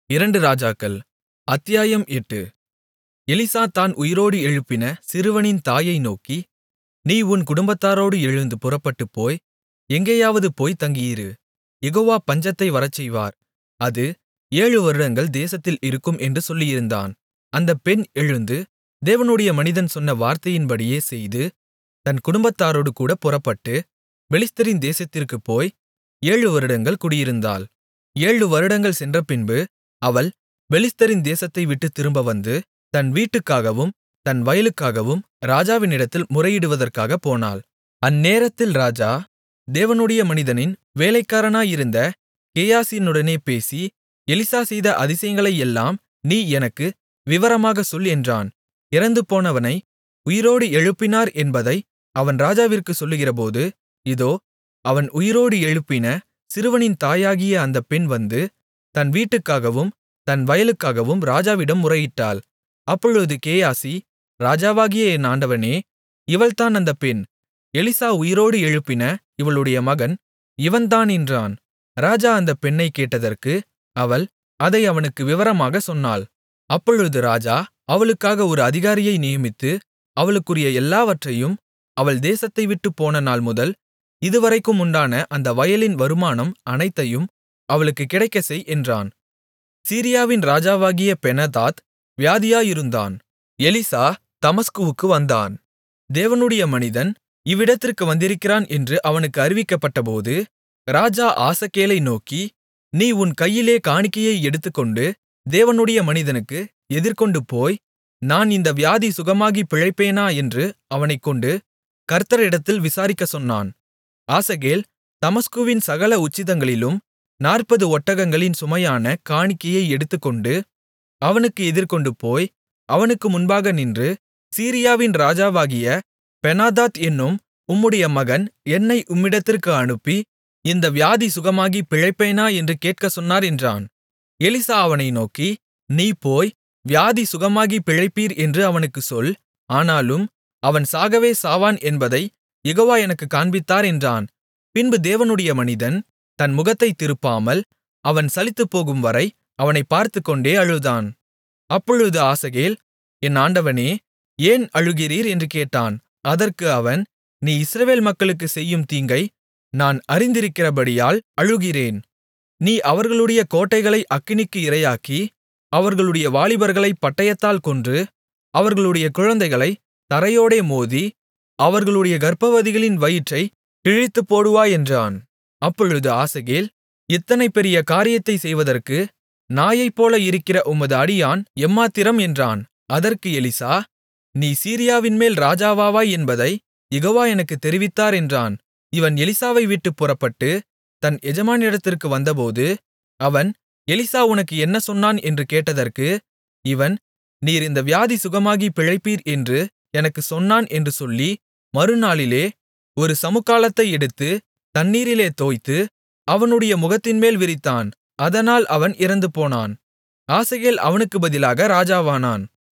இரண்டு ராஜாக்கள் அத்தியாயம் எட்டு எலிசா தான் உயிரோடு எழுப்பின சிறுவனின் தாயை நோக்கி நீ உன் குடும்பத்தாரோடு எழுந்து புறப்பட்டுப்போய் எங்கேயாவது போய்த் தங்கியிரு யெகோவா பஞ்சத்தை வரச்செய்வார் அது ஏழு வருடங்கள் தேசத்தில் இருக்கும் என்று சொல்லியிருந்தான் அந்தப் பெண் எழுந்து தேவனுடைய மனிதன் சொன்ன வார்த்தையின்படியே செய்து தன் குடும்பத்தாரோடுகூட புறப்பட்டு பெலிஸ்தரின் தேசத்திற்குப் போய் ஏழு வருடங்கள் குடியிருந்தாள் ஏழு வருடங்கள் சென்றபின்பு அவள் பெலிஸ்தரின் தேசத்தை விட்டுத் திரும்ப வந்து தன் வீட்டுக்காகவும் தன் வயலுக்காகவும் ராஜாவினிடத்தில் முறையிடுவதற்காகப் போனாள் அந்நேரத்தில் ராஜா தேவனுடைய மனிதனின் வேலைக்காரனாயிருந்த கேயாசியுடனே பேசி எலிசா செய்த அதிசயங்களையெல்லாம் நீ எனக்கு விவரமாகச் சொல் என்றான் இறந்துபோனவனை உயிரோடு எழுப்பினார் என்பதை அவன் ராஜாவிற்குச் சொல்லுகிறபோது இதோ அவன் உயிரோடு எழுப்பின சிறுவனின் தாயாகிய அந்தப் பெண் வந்து தன் வீட்டுக்காகவும் தன் வயலுக்காகவும் ராஜாவிடம் முறையிட்டாள் அப்பொழுது கேயாசி ராஜாவாகிய என் ஆண்டவனே இவள்தான் அந்தப் பெண் எலிசா உயிரோடு எழுப்பின இவளுடைய மகன் இவன்தான் என்றான் ராஜா அந்தப் பெண்ணைக் கேட்டதற்கு அவள் அதை அவனுக்கு விவரமாகச் சொன்னாள் அப்பொழுது ராஜா அவளுக்காக ஒரு அதிகாரியை நியமித்து அவளுக்குரிய எல்லாவற்றையும் அவள் தேசத்தைவிட்டுப் போன நாள்முதல் இதுவரைக்கும் உண்டான அந்த வயலின் வருமானம் அனைத்தையும் அவளுக்குக் கிடைக்கச்செய் என்றான் சீரியாவின் ராஜாவாகிய பெனாதாத் வியாதியாயிருந்தான் எலிசா தமஸ்குவுக்கு வந்தான் தேவனுடைய மனிதன் இவ்விடத்திற்கு வந்திருக்கிறான் என்று அவனுக்கு அறிவிக்கப்பட்டபோது ராஜா ஆசகேலை நோக்கி நீ உன் கையிலே காணிக்கையை எடுத்துக்கொண்டு தேவனுடைய மனிதனுக்கு எதிர்கொண்டு போய் நான் இந்த வியாதி சுகமாகிப் பிழைப்பேனா என்று அவனைக்கொண்டு கர்த்தரிடத்தில் விசாரிக்கச் சொன்னான் ஆசகேல் தமஸ்குவின் சகல உச்சிதங்களிலும் நாற்பது ஒட்டகங்களின் சுமையான காணிக்கையை எடுத்துக்கொண்டு அவனுக்கு எதிர்கொண்டு போய் அவனுக்கு முன்பாக நின்று சீரியாவின் ராஜாவாகிய பெனாதாத் என்னும் உம்முடைய மகன் என்னை உம்மிடத்திற்கு அனுப்பி இந்த வியாதி சுகமாகி பிழைப்பேனா என்று கேட்கச் சொன்னார் என்றான் எலிசா அவனை நோக்கி நீ போய் வியாதி சுகமாகி பிழைப்பீர் என்று அவனுக்குச் சொல் ஆனாலும் அவன் சாகவே சாவான் என்பதை யெகோவா எனக்குக் காண்பித்தார் என்றான் பின்பு தேவனுடைய மனிதன் தன் முகத்தைத் திருப்பாமல் அவன் சலித்துப்போகும்வரை அவனைப் பார்த்துக்கொண்டே அழுதான் அப்பொழுது ஆசகேல் என் ஆண்டவனே ஏன் அழுகிறீர் என்று கேட்டான் அதற்கு அவன் நீ இஸ்ரவேல் மக்களுக்குச் செய்யும் தீங்கை நான் அறிந்திருக்கிறபடியால் அழுகிறேன் நீ அவர்களுடைய கோட்டைகளை அக்கினிக்கு இரையாக்கி அவர்களுடைய வாலிபர்களைப் பட்டயத்தால் கொன்று அவர்களுடைய குழந்தைகளைத் தரையோடே மோதி அவர்களுடைய கர்ப்பவதிகளின் வயிற்றைக் கிழித்துப் போடுவாய் என்றான் அப்பொழுது ஆசகேல் இத்தனை பெரிய காரியத்தைச் செய்வதற்கு நாயைப்போல இருக்கிற உமது அடியான் எம்மாத்திரம் என்றான் அதற்கு எலிசா நீ சீரியாவின்மேல் ராஜாவாவாய் என்பதை யெகோவா எனக்குத் தெரிவித்தார் என்றான் இவன் எலிசாவை விட்டுப் புறப்பட்டு தன் எஜமானிடத்திற்கு வந்தபோது அவன் எலிசா உனக்கு என்ன சொன்னான் என்று கேட்டதற்கு இவன் நீர் இந்த வியாதி சுகமாகி பிழைப்பீர் என்று எனக்குச் சொன்னான் என்று சொல்லி மறுநாளிலே ஒரு சமுக்காளத்தை எடுத்து தண்ணீரிலே தோய்த்து அவனுடைய முகத்தின்மேல் விரித்தான் அதனால் அவன் இறந்துபோனான் ஆசகேல் அவனுக்கு பதிலாக ராஜாவானான்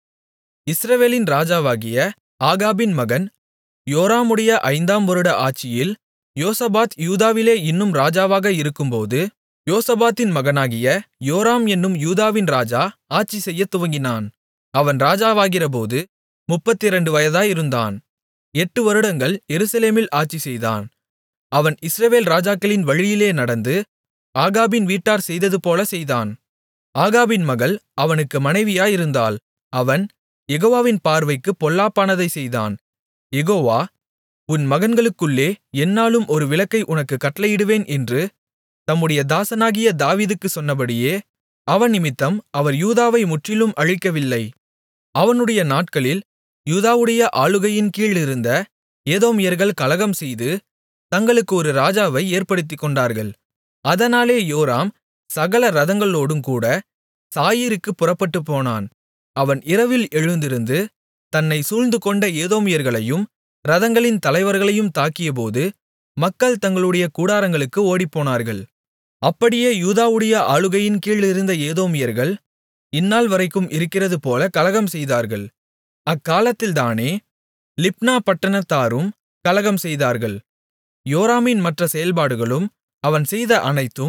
இஸ்ரவேலின் ராஜாவாகிய ஆகாபின் மகன் யோராமுடைய ஐந்தாம் வருட ஆட்சியில் யோசபாத் யூதாவிலே இன்னும் ராஜாவாக இருக்கும்போது யோசபாத்தின் மகனாகிய யோராம் என்னும் யூதாவின் ராஜா ஆட்சி செய்யத் துவங்கினான் அவன் ராஜாவாகிறபோது முப்பத்திரண்டு வயதாயிருந்தான் எட்டு வருடங்கள் எருசலேமில் ஆட்சி செய்தான் அவன் இஸ்ரவேல் ராஜாக்களின் வழியிலே நடந்து ஆகாபின் வீட்டார் செய்ததுபோல செய்தான் ஆகாபின் மகள் அவனுக்கு மனைவியாயிருந்தாள் அவன் யெகோவாவின் பார்வைக்குப் பொல்லாப்பானதைச் செய்தான் யெகோவா உன் மகன்களுக்குள்ளே எந்நாளும் ஒரு விளக்கை உனக்குக் கட்டளையிடுவேன் என்று தம்முடைய தாசனாகிய தாவீதுக்குச் சொன்னபடியே அவனிமித்தம் அவர் யூதாவை முற்றிலும் அழிக்கவில்லை அவனுடைய நாட்களில் யூதாவுடைய ஆளுகையின் கீழிருந்த ஏதோமியர்கள் கலகம்செய்து தங்களுக்கு ஒரு ராஜாவை ஏற்படுத்திக்கொண்டார்கள் அதனாலே யோராம் சகல ரதங்களோடுங்கூட சாயீருக்குப் புறப்பட்டுப்போனான் அவன் இரவில் எழுந்திருந்து தன்னைச் சூழ்ந்துகொண்ட ஏதோமியர்களையும் ரதங்களின் தலைவர்களையும் தாக்கியபோது மக்கள் தங்களுடைய கூடாரங்களுக்கு ஓடிப்போனார்கள் அப்படியே யூதாவுடைய ஆளுகையின் கீழிருந்த ஏதோமியர்கள் இந்நாள்வரைக்கும் இருக்கிறதுபோல கலகம் செய்தார்கள் அக்காலத்தில்தானே லிப்னா பட்டணத்தாரும் கலகம் செய்தார்கள் யோராமின் மற்ற செயல்பாடுகளும் அவன் செய்த அனைத்தும்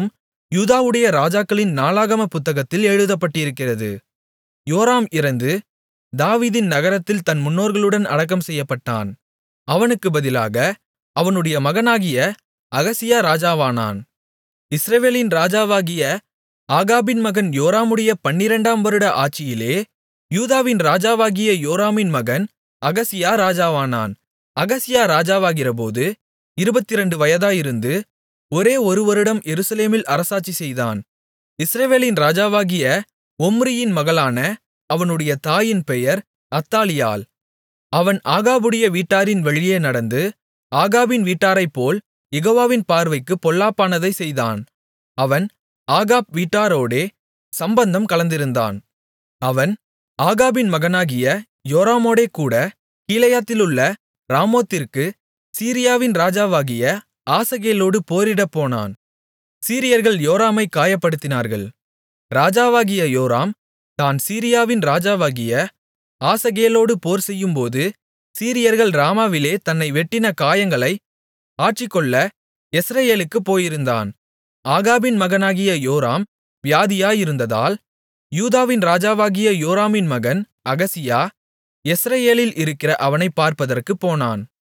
யூதாவுடைய ராஜாக்களின் நாளாகம புத்தகத்தில் எழுதப்பட்டிருக்கிறது யோராம் இறந்து தாவீதின் நகரத்தில் தன் முன்னோர்களுடன் அடக்கம் செய்யப்பட்டான் அவனுக்குப் பதிலாக அவனுடைய மகனாகிய அகசியா ராஜாவானான் இஸ்ரவேலின் ராஜாவாகிய ஆகாபின் மகன் யோராமுடைய பன்னிரண்டாம் வருட ஆட்சியிலே யூதாவின் ராஜாவாகிய யோராமின் மகன் அகசியா ராஜாவானான் அகசியா ராஜாவாகிறபோது இருபத்திரண்டு வயதாயிருந்து ஒரே ஒரு வருடம் எருசலேமில் அரசாட்சி செய்தான் இஸ்ரவேலின் ராஜாவாகிய ஒம்ரியின் மகளான அவனுடைய தாயின் பெயர் அத்தாலியாள் அவன் ஆகாபுடைய வீட்டாரின் வழியே நடந்து ஆகாபின் வீட்டாரைப்போல் யெகோவாவின் பார்வைக்குப் பொல்லாப்பானதைச் செய்தான் அவன் ஆகாப் வீட்டாரோடே சம்பந்தம் கலந்திருந்தான் அவன் ஆகாபின் மகனாகிய யோராமோடே கூட கீலேயாத்திலுள்ள ராமோத்திற்கு சீரியாவின் ராஜாவாகிய ஆசகேலோடு போரிடப் போனான் சீரியர்கள் யோராமைக் காயப்படுத்தினார்கள் ராஜாவாகிய யோராம் தான் சீரியாவின் ராஜாவாகிய ஆசகேலோடு போர்செய்யும்போது சீரியர்கள் ராமாவிலே தன்னை வெட்டின காயங்களை ஆற்றிக்கொள்ள யெஸ்ரயேலுக்குப் போயிருந்தான் ஆகாபின் மகனாகிய யோராம் வியாதியாயிருந்ததால் யூதாவின் ராஜாவாகிய யோராமின் மகன் அகசியா யெஸ்ரயேலில் இருக்கிற அவனைப் பார்ப்பதற்குப் போனான்